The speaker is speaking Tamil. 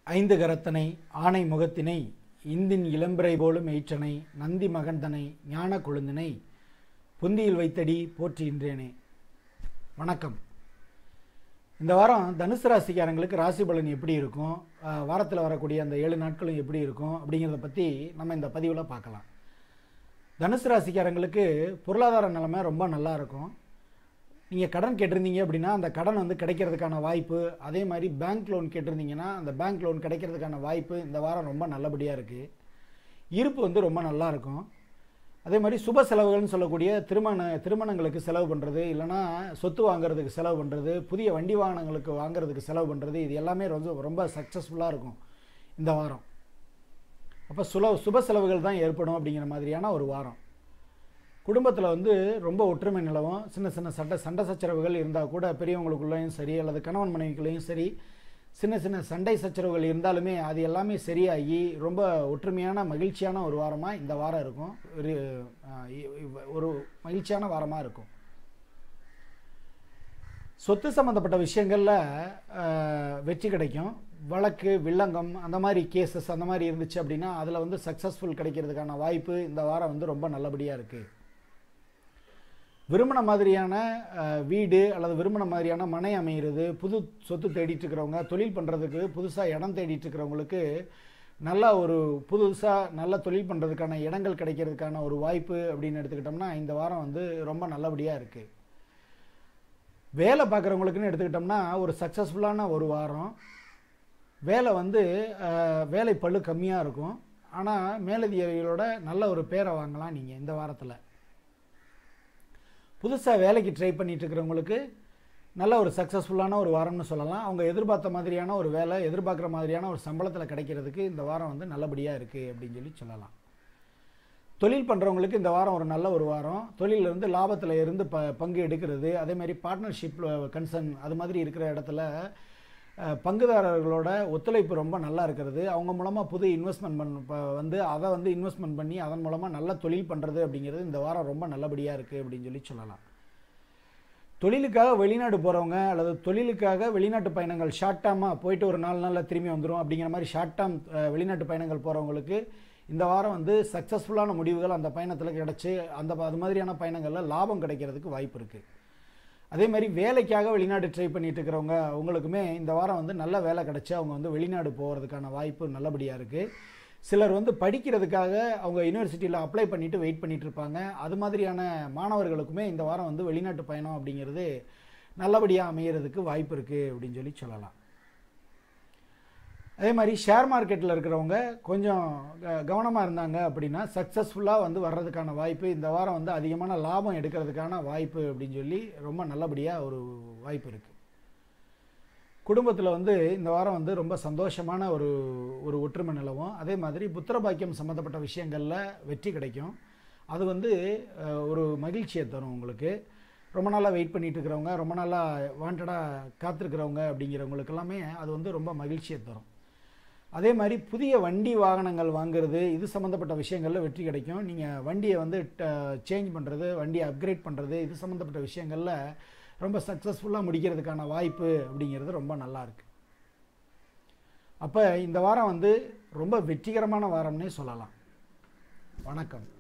ஐந்து கரத்தனை ஆனை முகத்தினை இந்தின் இளம்பிறை போலும் எயிற்றனை நந்தி மகந்தனை ஞான கொழுந்தினை புந்தியில் வைத்தடி போற்றுகின்றேனே வணக்கம் இந்த வாரம் தனுசு ராசிக்காரங்களுக்கு ராசி பலன் எப்படி இருக்கும் வாரத்தில் வரக்கூடிய அந்த ஏழு நாட்களும் எப்படி இருக்கும் அப்படிங்கிறத பற்றி நம்ம இந்த பதிவில் பார்க்கலாம் தனுசு ராசிக்காரங்களுக்கு பொருளாதார நிலைமை ரொம்ப நல்லா இருக்கும் நீங்கள் கடன் கேட்டிருந்தீங்க அப்படின்னா அந்த கடன் வந்து கிடைக்கிறதுக்கான வாய்ப்பு அதே மாதிரி பேங்க் லோன் கேட்டிருந்தீங்கன்னா அந்த பேங்க் லோன் கிடைக்கிறதுக்கான வாய்ப்பு இந்த வாரம் ரொம்ப நல்லபடியாக இருக்குது இருப்பு வந்து ரொம்ப நல்லா இருக்கும் அதே மாதிரி சுப செலவுகள்னு சொல்லக்கூடிய திருமண திருமணங்களுக்கு செலவு பண்ணுறது இல்லைனா சொத்து வாங்குறதுக்கு செலவு பண்ணுறது புதிய வண்டி வாகனங்களுக்கு வாங்குறதுக்கு செலவு பண்ணுறது இது எல்லாமே ரொம்ப ரொம்ப சக்ஸஸ்ஃபுல்லாக இருக்கும் இந்த வாரம் அப்போ சுல சுப செலவுகள் தான் ஏற்படும் அப்படிங்கிற மாதிரியான ஒரு வாரம் குடும்பத்தில் வந்து ரொம்ப ஒற்றுமை நிலவும் சின்ன சின்ன சண்டை சண்டை சச்சரவுகள் இருந்தால் கூட பெரியவங்களுக்குள்ளேயும் சரி அல்லது கணவன் மனைவிக்குள்ளேயும் சரி சின்ன சின்ன சண்டை சச்சரவுகள் இருந்தாலுமே அது எல்லாமே சரியாகி ரொம்ப ஒற்றுமையான மகிழ்ச்சியான ஒரு வாரமாக இந்த வாரம் இருக்கும் ஒரு ஒரு மகிழ்ச்சியான வாரமாக இருக்கும் சொத்து சம்மந்தப்பட்ட விஷயங்களில் வெற்றி கிடைக்கும் வழக்கு வில்லங்கம் அந்த மாதிரி கேசஸ் அந்த மாதிரி இருந்துச்சு அப்படின்னா அதில் வந்து சக்ஸஸ்ஃபுல் கிடைக்கிறதுக்கான வாய்ப்பு இந்த வாரம் வந்து ரொம்ப நல்லபடியாக இருக்குது விரும்பின மாதிரியான வீடு அல்லது விரும்பின மாதிரியான மனை அமைகிறது புது சொத்து தேடிட்டு இருக்கிறவங்க தொழில் பண்ணுறதுக்கு புதுசாக இடம் தேடிட்டு இருக்கிறவங்களுக்கு நல்ல ஒரு புதுசாக நல்ல தொழில் பண்ணுறதுக்கான இடங்கள் கிடைக்கிறதுக்கான ஒரு வாய்ப்பு அப்படின்னு எடுத்துக்கிட்டோம்னா இந்த வாரம் வந்து ரொம்ப நல்லபடியாக இருக்குது வேலை பார்க்குறவங்களுக்குன்னு எடுத்துக்கிட்டோம்னா ஒரு சக்ஸஸ்ஃபுல்லான ஒரு வாரம் வேலை வந்து வேலை பழு கம்மியாக இருக்கும் ஆனால் மேலதிகாரிகளோட நல்ல ஒரு பேரை வாங்கலாம் நீங்கள் இந்த வாரத்தில் புதுசாக வேலைக்கு ட்ரை பண்ணிட்டு இருக்கிறவங்களுக்கு நல்ல ஒரு சக்ஸஸ்ஃபுல்லான ஒரு வாரம்னு சொல்லலாம் அவங்க எதிர்பார்த்த மாதிரியான ஒரு வேலை எதிர்பார்க்குற மாதிரியான ஒரு சம்பளத்தில் கிடைக்கிறதுக்கு இந்த வாரம் வந்து நல்லபடியாக இருக்குது அப்படின்னு சொல்லி சொல்லலாம் தொழில் பண்ணுறவங்களுக்கு இந்த வாரம் ஒரு நல்ல ஒரு வாரம் தொழிலிருந்து லாபத்தில் இருந்து ப பங்கு எடுக்கிறது அதேமாதிரி பார்ட்னர்ஷிப் கன்சர்ன் அது மாதிரி இருக்கிற இடத்துல பங்குதாரர்களோட ஒத்துழைப்பு ரொம்ப நல்லா இருக்கிறது அவங்க மூலமாக புது இன்வெஸ்ட்மெண்ட் பண்ண வந்து அதை வந்து இன்வெஸ்ட்மெண்ட் பண்ணி அதன் மூலமாக நல்ல தொழில் பண்ணுறது அப்படிங்கிறது இந்த வாரம் ரொம்ப நல்லபடியாக இருக்குது அப்படின்னு சொல்லி சொல்லலாம் தொழிலுக்காக வெளிநாடு போகிறவங்க அல்லது தொழிலுக்காக வெளிநாட்டு பயணங்கள் ஷார்ட் டேர்மாக போயிட்டு ஒரு நாலு நாளில் திரும்பி வந்துடும் அப்படிங்கிற மாதிரி ஷார்ட் டேர்ம் வெளிநாட்டு பயணங்கள் போகிறவங்களுக்கு இந்த வாரம் வந்து சக்ஸஸ்ஃபுல்லான முடிவுகள் அந்த பயணத்தில் கிடச்சி அந்த அது மாதிரியான பயணங்களில் லாபம் கிடைக்கிறதுக்கு வாய்ப்பு இருக்குது அதே மாதிரி வேலைக்காக வெளிநாடு ட்ரை பண்ணிட்டு இருக்கிறவங்க அவங்களுக்குமே இந்த வாரம் வந்து நல்ல வேலை கிடச்சி அவங்க வந்து வெளிநாடு போகிறதுக்கான வாய்ப்பு நல்லபடியாக இருக்குது சிலர் வந்து படிக்கிறதுக்காக அவங்க யூனிவர்சிட்டியில் அப்ளை பண்ணிவிட்டு வெயிட் பண்ணிட்டு இருப்பாங்க அது மாதிரியான மாணவர்களுக்குமே இந்த வாரம் வந்து வெளிநாட்டு பயணம் அப்படிங்கிறது நல்லபடியாக அமையிறதுக்கு வாய்ப்பு இருக்குது அப்படின்னு சொல்லி சொல்லலாம் அதே மாதிரி ஷேர் மார்க்கெட்டில் இருக்கிறவங்க கொஞ்சம் கவனமாக இருந்தாங்க அப்படின்னா சக்ஸஸ்ஃபுல்லாக வந்து வர்றதுக்கான வாய்ப்பு இந்த வாரம் வந்து அதிகமான லாபம் எடுக்கிறதுக்கான வாய்ப்பு அப்படின்னு சொல்லி ரொம்ப நல்லபடியாக ஒரு வாய்ப்பு இருக்குது குடும்பத்தில் வந்து இந்த வாரம் வந்து ரொம்ப சந்தோஷமான ஒரு ஒரு ஒற்றுமை நிலவும் அதே மாதிரி புத்திர பாக்கியம் சம்மந்தப்பட்ட விஷயங்களில் வெற்றி கிடைக்கும் அது வந்து ஒரு மகிழ்ச்சியை தரும் உங்களுக்கு ரொம்ப நாளாக வெயிட் பண்ணிட்டு இருக்கிறவங்க ரொம்ப நாளாக வாண்டடாக காத்திருக்கிறவங்க அப்படிங்கிறவங்களுக்கு எல்லாமே அது வந்து ரொம்ப மகிழ்ச்சியை தரும் அதே மாதிரி புதிய வண்டி வாகனங்கள் வாங்குறது இது சம்மந்தப்பட்ட விஷயங்களில் வெற்றி கிடைக்கும் நீங்கள் வண்டியை வந்து சேஞ்ச் பண்ணுறது வண்டியை அப்கிரேட் பண்ணுறது இது சம்மந்தப்பட்ட விஷயங்களில் ரொம்ப சக்ஸஸ்ஃபுல்லாக முடிக்கிறதுக்கான வாய்ப்பு அப்படிங்கிறது ரொம்ப நல்லா இருக்கு அப்போ இந்த வாரம் வந்து ரொம்ப வெற்றிகரமான வாரம்னே சொல்லலாம் வணக்கம்